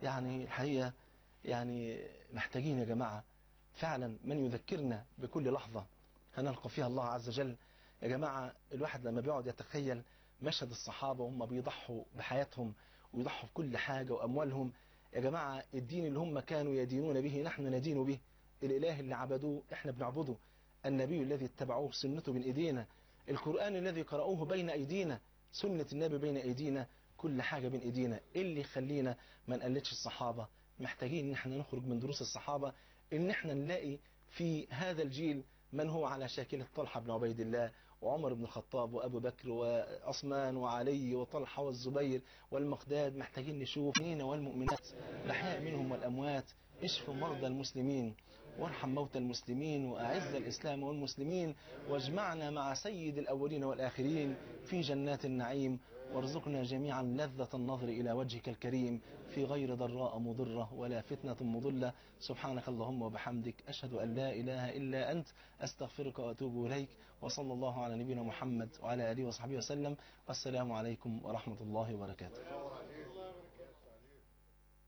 يعني الحقيقة يعني محتاجين يا جماعة فعلا من يذكرنا بكل لحظة هنلقى فيها الله عز وجل يا جماعة الواحد لما بيقعد يتخيل مشهد الصحابة وهم بيضحوا بحياتهم ويضحوا بكل حاجة وأموالهم يا جماعة الدين اللي هم كانوا يدينون به نحن ندين به الإله اللي عبدوه احنا بنعبده النبي الذي اتبعوه سنته بين ايدينا القرآن الذي قرأوه بين ايدينا سنة النبي بين ايدينا كل حاجة بين ايدينا إيه اللي يخلينا ما نقلدش الصحابة محتاجين ان احنا نخرج من دروس الصحابة ان احنا نلاقي في هذا الجيل من هو على شاكلة طلحة بن عبيد الله وعمر بن الخطاب وأبو بكر وعثمان وعلي وطلحة والزبير والمقداد محتاجين نشوف مين والمؤمنات الأحياء منهم والأموات اشف مرضى المسلمين وارحم موتى المسلمين وأعز الإسلام والمسلمين واجمعنا مع سيد الأولين والآخرين في جنات النعيم وارزقنا جميعا لذة النظر إلى وجهك الكريم في غير ضراء مضرة ولا فتنة مضلة سبحانك اللهم وبحمدك أشهد أن لا إله إلا أنت أستغفرك وأتوب إليك وصلى الله على نبينا محمد وعلى آله وصحبه وسلم والسلام عليكم ورحمة الله وبركاته